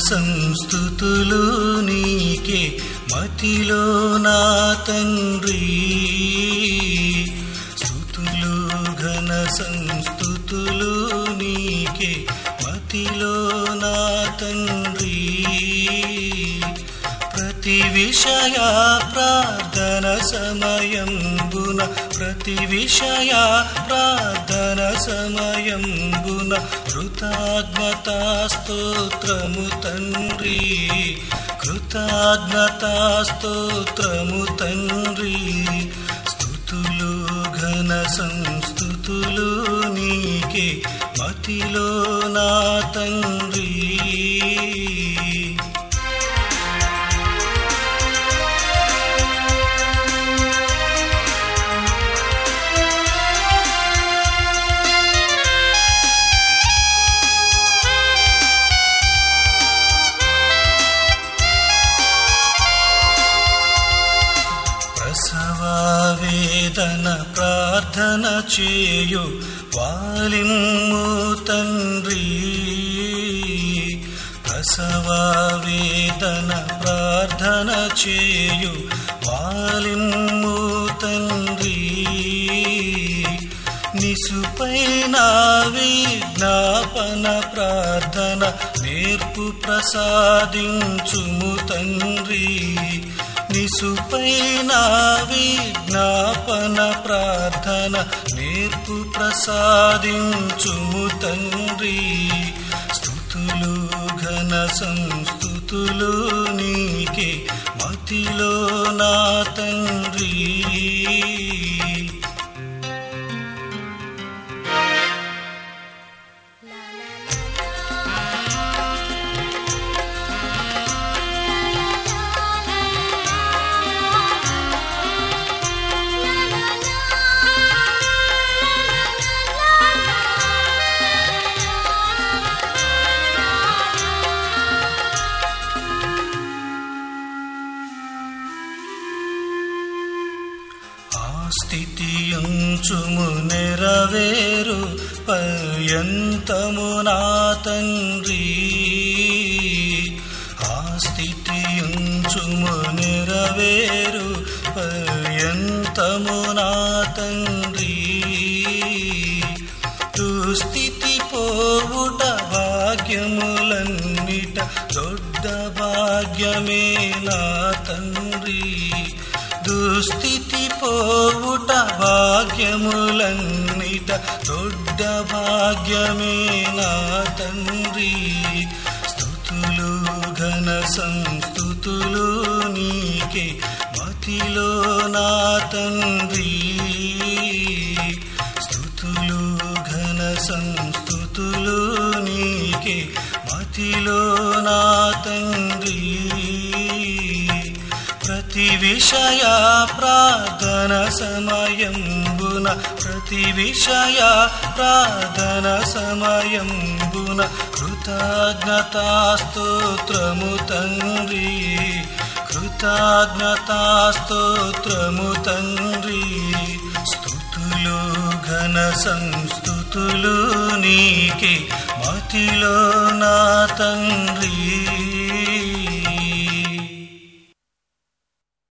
సంస్థుతులు నీకే మతిలో నా తండ్రి స్థుతులు ఘన సంస్థుతులు నీకే మతిలో నా తండ్రి ప్రతి విషయ ప్రార్థన సమయంబున ప్రతి విషయ ప్రార్థన సమయంబున కృతజ్ఞతా స్తోత్రము తండ్రి కృతజ్ఞతా స్తోత్రము తండ్రి స్థుతులు ఘన సంస్థుతులు నీకే మతిలో నా తండ్రి ప్రసవ వేదన ప్రార్థన చేయు వాలిమ్ము తండ్రి ప్రసవ వేదన ప్రార్థన చేయు వాలిమ్ము తండ్రి నిసుపైన విజ్ఞాపన ప్రార్థన నేర్పు ప్రసాదించుము తండ్రి నిసుపైన విజ్ఞాపన ప్రార్థన నేర్పు ప్రసాదించుము తండ్రి స్థుతులు ఘన సంస్థుతులు నీకే మతిలో నా తండ్రి ఆ స్థితియుంచుము నెరవేరు పర్యంతము నా తండ్రి ఆ స్థితియుంచుము నెరవేరు పర్యంతము నా తండ్రి దుస్థితి పోవుట భాగ్యములన్నిట దొడ్డ భాగ్యమే నా తండ్రి దుస్థితి పోవుట భాగ్యములన్నిట దొడ్డ భాగ్యమే నా తండ్రి స్థుతులు ఘన సంస్థుతులు నీకే మతిలో నా తండ్రి స్థుతులు ఘన సంస్థుతులు నీకే మతిలో నా తండ్రి ప్రతి విషయ ప్రార్థన సమయంబున ప్రతి విషయ ప్రార్థన సమయంబున కృతజ్ఞతా స్తోత్రము తండ్రి కృతజ్ఞతా స్తోత్రము తండ్రి స్థుతులు ఘన సంస్థుతులు నీకే మతిలో నా తండ్రి